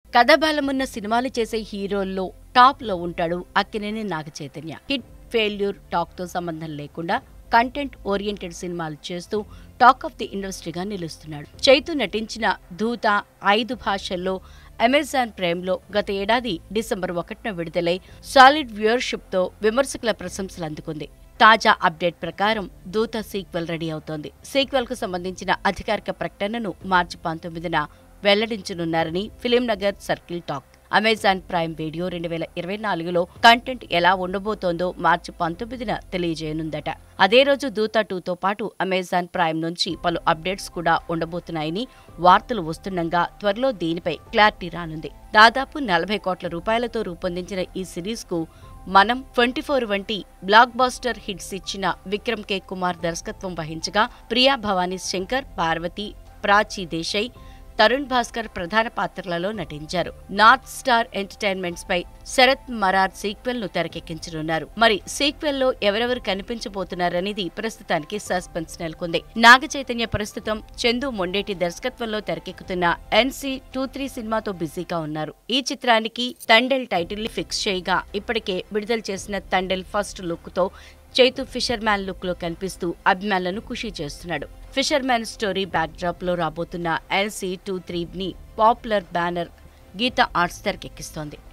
కథబలమున్న సినిమాలు చేసే హీరోల్లో టాప్ లో ఉంటాడు Akkineni Naga Chaitanya hit failure talk తో సంబంధం లేకుండా కంటెంట్ ఓరియంటెడ్ సినిమాలు చేస్తూ టాక్ ఆఫ్ ది ఇండస్ట్రీగా నిలుస్తున్నాడు చైతు నటించిన ధూత ఐదు భాషల్లో అమెజాన్ ప్రైమ్లో గత ఏడాది డిసెంబర్ ఒకటిన విడుదలై సాలిడ్ వ్యూయర్షిప్ తో విమర్శకుల ప్రశంసలు అందుకుంది తాజా అప్డేట్ ప్రకారం దూత సీక్వెల్ రెడీ అవుతోంది సీక్వెల్ కు సంబంధించిన అధికారిక ప్రకటనను మార్చి పంతొమ్మిదిన వెల్లడించనున్నారని Film Nagar circle talk Amazon prime video రెండు వేల ఇరవై నాలుగులో కంటెంట్ ఎలా ఉండబోతోందో మార్చి పంతొమ్మిదిన తెలియజేయనుందట అదే రోజు దూత టూతో పాటు అమెజాన్ ప్రైమ్ నుంచి పలు అప్డేట్స్ కూడా ఉండబోతున్నాయని వార్తలు వస్తుండగా త్వరలో దీనిపై క్లారిటీ రానుంది దాదాపు నలభై కోట్ల రూపాయలతో రూపొందించిన ఈ సిరీస్ కు మనం ట్వంటీ ఫోర్ వంటి బ్లాక్ బాస్టర్ హిట్స్ ఇచ్చిన విక్రమ్ కే కుమార్ దర్శకత్వం వహించగా ప్రియా భవానీ శంకర్ పార్వతి ప్రాచీ దేశాయ్ తరుణ్ భాస్కర్ ప్రధాన పాత్రలలో నటించారు నార్త్ స్టార్ ఎంటర్టైన్మెంట్స్ పై శరత్ మరార్ సీక్వెల్ ను తెరకెక్కించనున్నారు మరి సీక్వెల్ లో ఎవరెవరు కనిపించబోతున్నారనేది ప్రస్తుతానికి సస్పెన్స్ నెలకొంది నాగ చైతన్య ప్రస్తుతం చందు మొండేటి దర్శకత్వంలో తెరకెక్కుతున్న ఎన్సీ టూ త్రీ సినిమాతో బిజీగా ఉన్నారు ఈ చిత్రానికి తండెల్ టైటిల్ ని ఫిక్స్ చేయగా ఇప్పటికే విడుదల చేసిన తండెల్ ఫస్ట్ లుక్ తో చైతు ఫిషర్ మ్యాన్ లుక్ లో కనిపిస్తూ అభిమానులను ఖుషి చేస్తున్నాడు fisherman story backdrop లో రాబోతున్న ఎల్సీ టూ త్రీ ని పాపులర్ బ్యానర్ గీతా ఆర్ట్స్ తెరకెక్కిస్తోంది